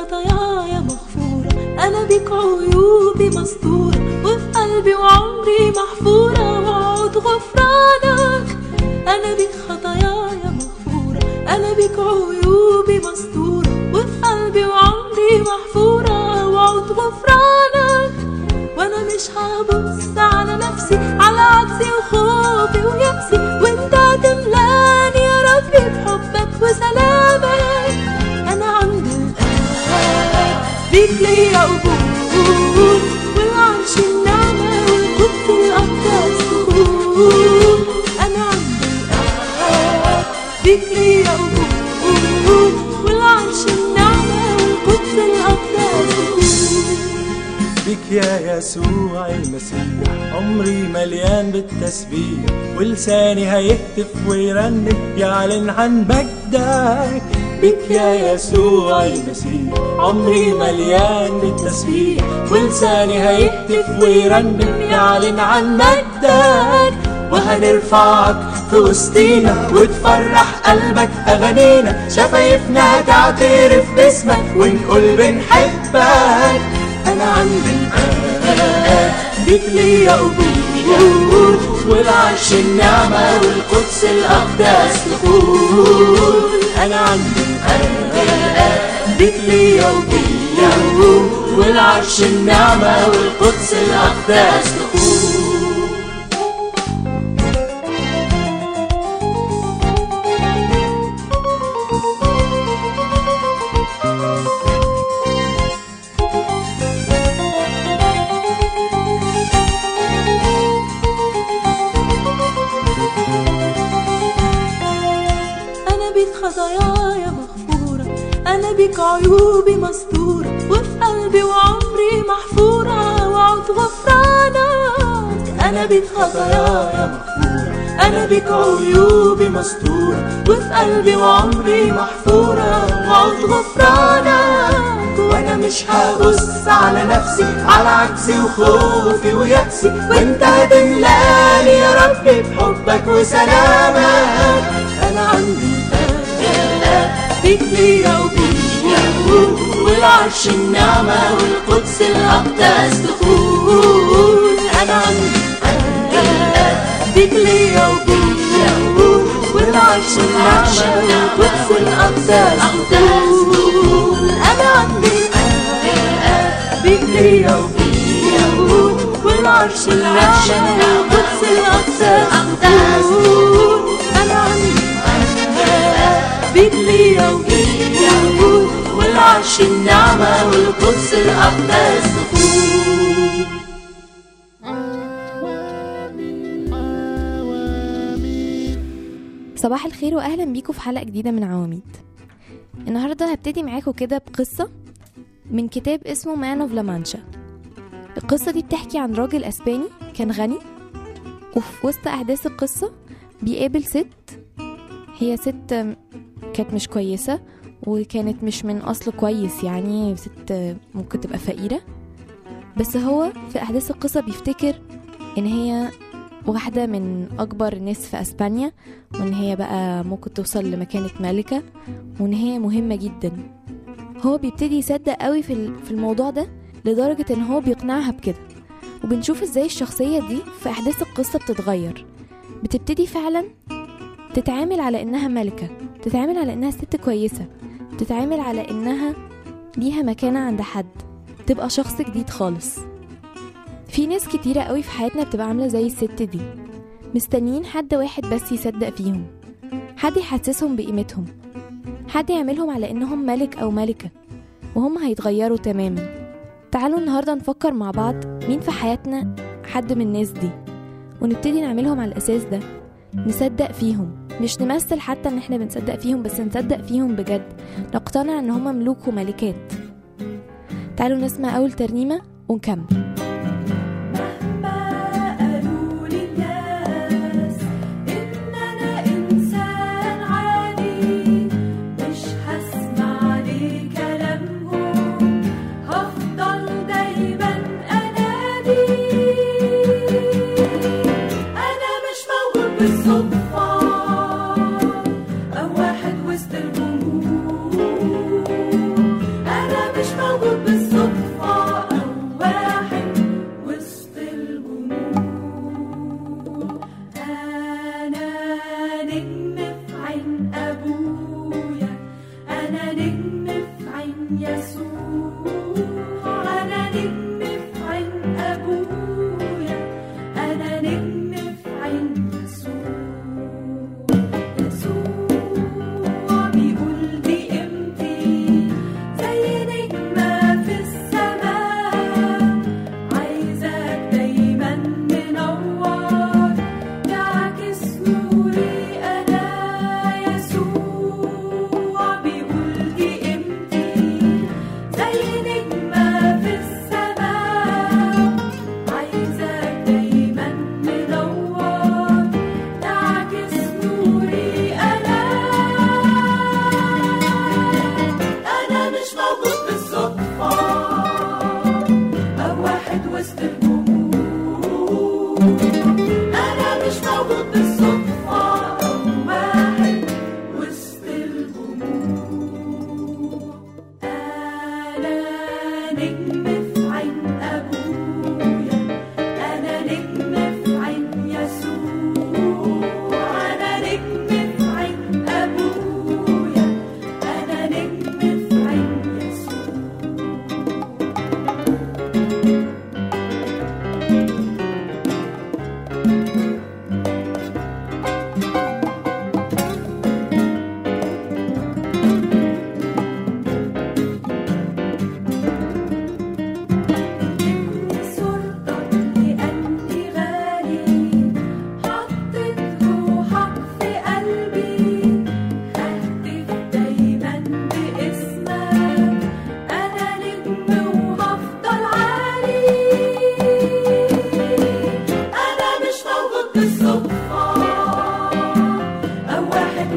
خطاياي مغفورة أنا بيك عيوبي مستورة وفي قلبي وعمري محفورة وعود غفرانك أنا بيك خطاياي مغفورة أنا بيك عيوبي مستورة وفي قلبي وعمري محفورة وعود غفرانك وانا مش هبص على نفسي على عكسي وخوفي ويأسي وانت هتملاني يا ربي بحبك وسلامك انا عند الآن بيك ليا قبول والعرش النعمة والقدس الأقدس دخول أنا عند الآن بيك ليا قبول والعرش النعمة والقدس الأقدس دخول بك يا يسوع المسيح عمري مليان بالتسبيح ولساني هيهتف ويرنم يعلن عن مجدك بك يا يسوع المسيح عمري مليان بالتسبيح ولساني هيهتف ويرنم يعلن عن مجدك وهنرفعك في وسطينا وتفرح قلبك أغانينا شفايفنا هتعترف باسمك ونقول بنحبك أنا عند الآن بيك ليا قبول والعرش النعمة والقدس الأقداس دخول أنا عند الآن بيك ليا قبول والعرش النعمة والقدس الأقداس دخول أنا بيك خطاياي مغفورة أنا بيك عيوبي مستورة وفي قلبي وعمري محفورة وعود غفرانك أنا بيك خطاياي مغفورة أنا بيك عيوبي مستورة وفي قلبي وعمري محفورة وعود غفرانك وانا مش هبص على نفسي على عكسي وخوفي ويأسي وانت هتملاني يا ربي بحبك وسلامك انا عندي بيك ليا وبيك والعرش النعمة والقدس الأقدس دخول أنا عندي بيك ليا وبيك والعرش النعمة والقدس الأقدس دخول أنا عندي بيك ليا وبيك والعرش النعمة والقدس الأقدس دخول أنا عندي بيك ليا وبيك والعرش النعمة والقدس الأقدس دخول صباح الخير واهلا بيكم في حلقه جديده من عواميد النهارده هبتدي معاكم كده بقصه من كتاب اسمه مان اوف لامانشا القصه دي بتحكي عن راجل اسباني كان غني وفي وسط احداث القصه بيقابل ست هي ست كانت مش كويسه وكانت مش من اصل كويس يعني ست ممكن تبقى فقيره بس هو في احداث القصه بيفتكر ان هي واحدة من أكبر الناس في أسبانيا وإن هي بقى ممكن توصل لمكانة ملكة وإن هي مهمة جدا هو بيبتدي يصدق قوي في ال- في الموضوع ده لدرجة إن هو بيقنعها بكده وبنشوف إزاي الشخصية دي في أحداث القصة بتتغير بتبتدي فعلا تتعامل على إنها ملكة تتعامل على إنها ست كويسة تتعامل على إنها ليها مكانة عند حد تبقى شخص جديد خالص في ناس كتيرة قوي في حياتنا بتبقى عاملة زي الست دي مستنيين حد واحد بس يصدق فيهم حد يحسسهم بقيمتهم حد يعملهم على انهم ملك او ملكة وهم هيتغيروا تماما تعالوا النهاردة نفكر مع بعض مين في حياتنا حد من الناس دي ونبتدي نعملهم على الأساس ده نصدق فيهم مش نمثل حتى ان احنا بنصدق فيهم بس نصدق فيهم بجد نقتنع ان هم ملوك وملكات تعالوا نسمع أول ترنيمة ونكمل قالوا لي الناس إن أنا إنسان عادي مش هسمع لكلامهم هفضل دايما أنادي أنا مش موجود بالصدفة أو واحد وسط الجمهور أنا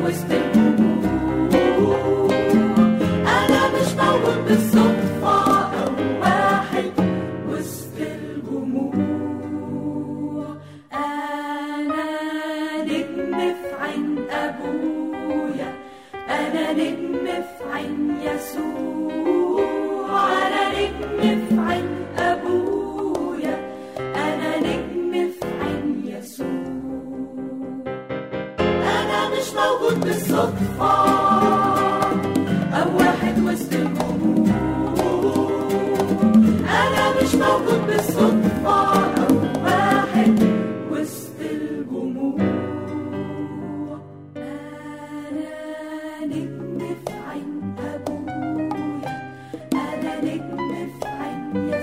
وسط الهموم أنا مش موجود بالصدفة أو واحد وسط الجموع أنا نجم في عين أبويا أنا نجم في عين يسوع أنا نجم في عين أبويا أنا نجم في عين يسوع أنا مش موجود بالصدفة أو واحد وسط الجمهور أنا مش موجود بالصدفة أو واحد وسط الجمهور أنا نجم في عين أبويا أنا نجم في عين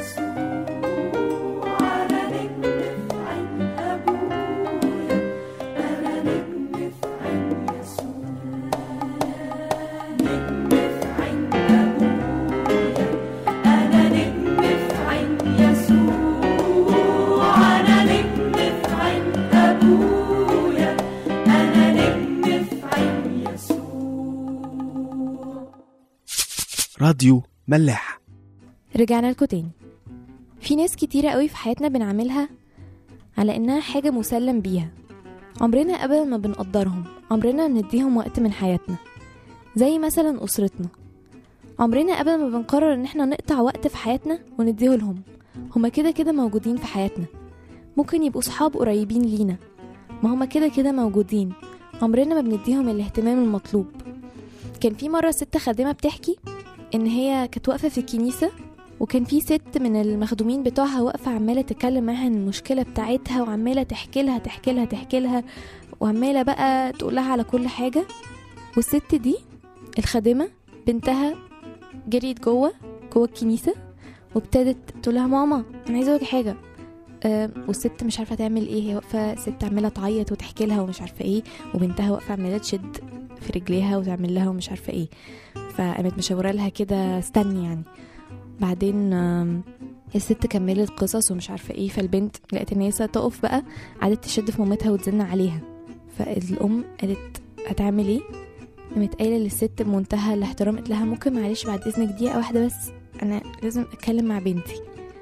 يسوع أنا نجم في عين أبويا أنا نجم في عين يسوع نجم في عين أبويا أنا نجم في عين يسوع أنا نجم في عين أبويا أنا نجم في عين يسوع راديو ملاح رجعنا لكم تاني في ناس كتيرة قوي في حياتنا بنعملها على إنها حاجة مسلم بيها عمرنا أبدا ما بنقدرهم عمرنا ما بنديهم وقت من حياتنا زي مثلا أسرتنا عمرنا أبدا ما بنقرر إن احنا نقطع وقت في حياتنا ونديه لهم هما كده كده موجودين في حياتنا ممكن يبقوا صحاب قريبين لينا ما هما كده كده موجودين عمرنا ما بنديهم الاهتمام المطلوب كان في مرة ست خادمة بتحكي إن هي كانت واقفة في الكنيسة وكان في ست من المخدومين بتوعها واقفة عمالة تتكلم معاها عن المشكلة بتاعتها وعمالة تحكي لها تحكي لها تحكي لها وعمالة بقى تقول لها على كل حاجة والست دي الخادمة بنتها جريت جوه جوه الكنيسة وابتدت تقول لها ماما أنا عايزة أقولك حاجة آه، والست مش عارفة تعمل ايه هي واقفة ست عمالة تعيط وتحكي لها ومش عارفة ايه وبنتها واقفة عمالة تشد في رجليها وتعمل لها ومش عارفة ايه فقامت مشاورة لها كده استني يعني بعدين آم، الست كملت قصص ومش عارفة ايه فالبنت لقت ان هي تقف بقى قعدت تشد في مامتها وتزن عليها فالأم قالت هتعمل ايه قامت قايلة للست بمنتهى الاحترام قالت لها ممكن معلش بعد إذنك دقيقة واحدة بس أنا لازم أتكلم مع بنتي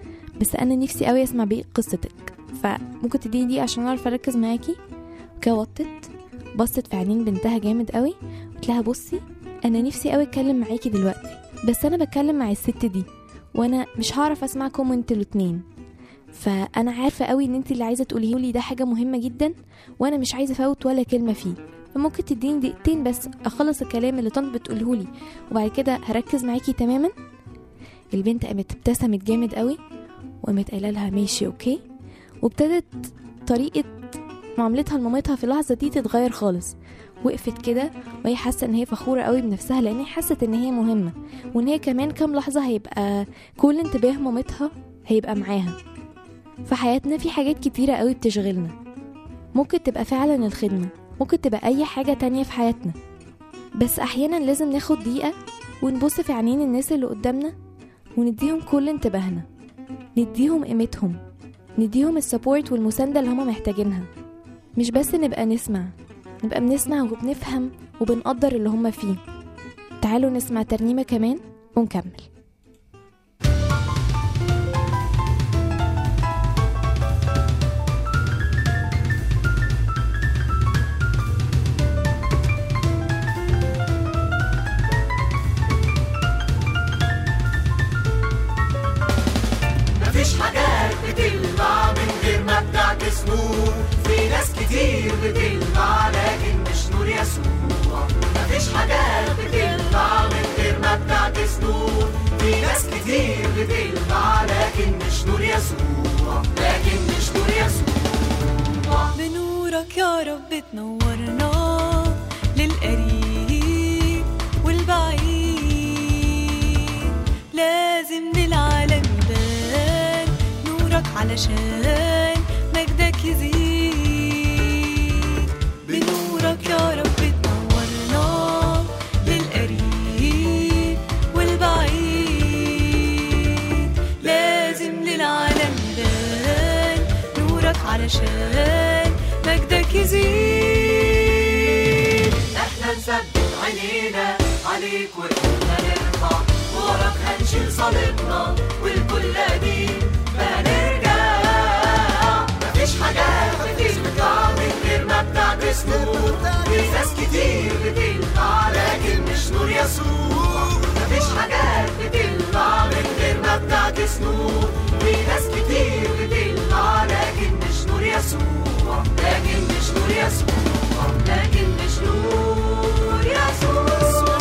بس أنا نفسي قوي أسمع بيه قصتك فممكن تديني دقيقة عشان أعرف أركز معاكي وكده وطت بصت في عينين بنتها جامد قوي قلت لها بصي أنا نفسي قوي أتكلم معاكي دلوقتي بس أنا بتكلم مع الست دي وأنا مش هعرف أسمعكم انتوا الاتنين فأنا عارفة قوي إن انت اللي عايزة تقوليه لي ده حاجة مهمة جدا وأنا مش عايزة أفوت ولا كلمة فيه فممكن تديني دقيقتين بس اخلص الكلام اللي طنط بتقوله لي وبعد كده هركز معاكي تماما البنت قامت ابتسمت جامد قوي وقامت قايله لها ماشي اوكي وابتدت طريقه معاملتها لمامتها في اللحظه دي تتغير خالص وقفت كده وهي حاسه ان هي فخوره قوي بنفسها لان هي حست ان هي مهمه وان هي كمان كام لحظه هيبقى كل انتباه مامتها هيبقى معاها في حياتنا في حاجات كتيره قوي بتشغلنا ممكن تبقى فعلا الخدمه ممكن تبقى أي حاجة تانية في حياتنا بس أحيانا لازم ناخد دقيقة ونبص في عينين الناس اللي قدامنا ونديهم كل انتباهنا نديهم قيمتهم نديهم السبورت والمساندة اللي هما محتاجينها مش بس نبقى نسمع نبقى بنسمع وبنفهم وبنقدر اللي هما فيه تعالوا نسمع ترنيمة كمان ونكمل مفيش حاجات بتلمع من غير ما بتعكس نور في ناس كتير بتلمع لكن مش نور يسوع مفيش حاجات بتلمع من غير ما بتعكس نور في ناس كتير بتلمع لكن مش نور يسوع لكن مش نور يسوع بنورك يا رب تنورنا للقريب والبعيد لازم للعالم يبان نورك علشان مجدك يزيد بنورك يا رب تنورنا للقريب والبعيد لازم للعالم يبان نورك علشان مجدك يزيد احنا عينينا عليك وإحنا نرفع وراك هنشيل صليبنا والكل قديم فهنرجع مفيش حاجات بتطلع من غير ما بتعكس نور في ناس كتير بتطلع لكن مش نور يسوع مفيش حاجات بتطلع من غير ما بتعكس نور في ناس كتير بتطلع لكن مش نور يسوع لكن مش نور يسوع لكن مش نور يسوع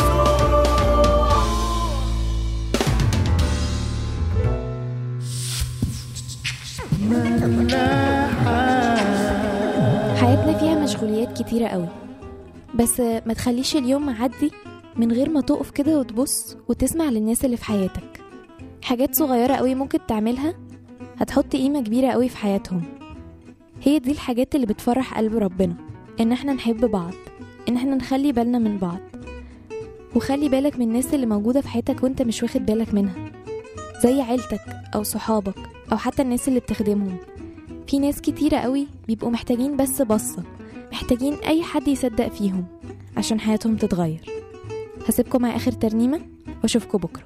حياتنا فيها مشغوليات كتيرة قوي بس ما تخليش اليوم معدي من غير ما تقف كده وتبص وتسمع للناس اللي في حياتك حاجات صغيرة قوي ممكن تعملها هتحط قيمة كبيرة قوي في حياتهم هي دي الحاجات اللي بتفرح قلب ربنا ان احنا نحب بعض ان احنا نخلي بالنا من بعض وخلي بالك من الناس اللي موجودة في حياتك وانت مش واخد بالك منها زي عيلتك او صحابك او حتى الناس اللي بتخدمهم في ناس كتيرة قوي بيبقوا محتاجين بس بصة محتاجين أي حد يصدق فيهم عشان حياتهم تتغير هسيبكم مع آخر ترنيمة وأشوفكم بكرة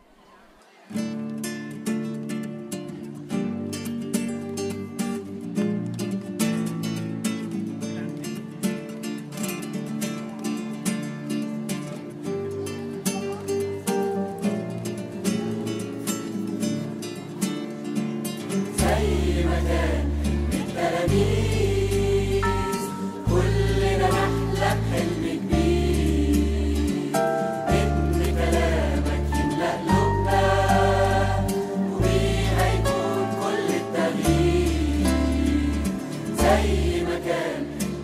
كلنا نحلم حلم كبير إن كلامك يملأ قلوبنا وبيه هيكون كل التغيير زي ما كان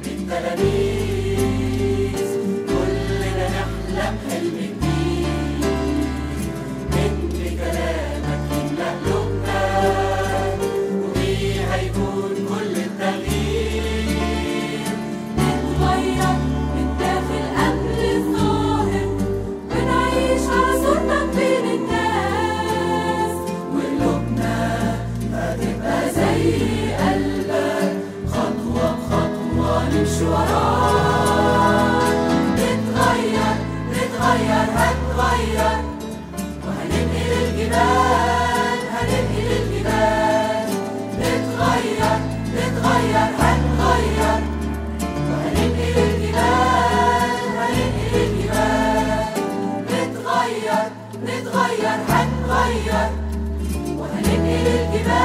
بالتلاميذ كلنا نحلم حلم كبير إن كلامك يملأ قلوبنا وبيه هيكون كل التغيير نتغير من داخل قبل الظاهر ونعيش على صورتك بين الناس وقلوبنا هتبقى زي قلبك خطوة بخطوة نمشي وراك نتغير نتغير هنغير وهننقل الجبال هننقل الجبال نتغير نتغير هنغير وهننقل الجبال هننقل الجبال نتغير نتغير هنغير وهننقل الجبال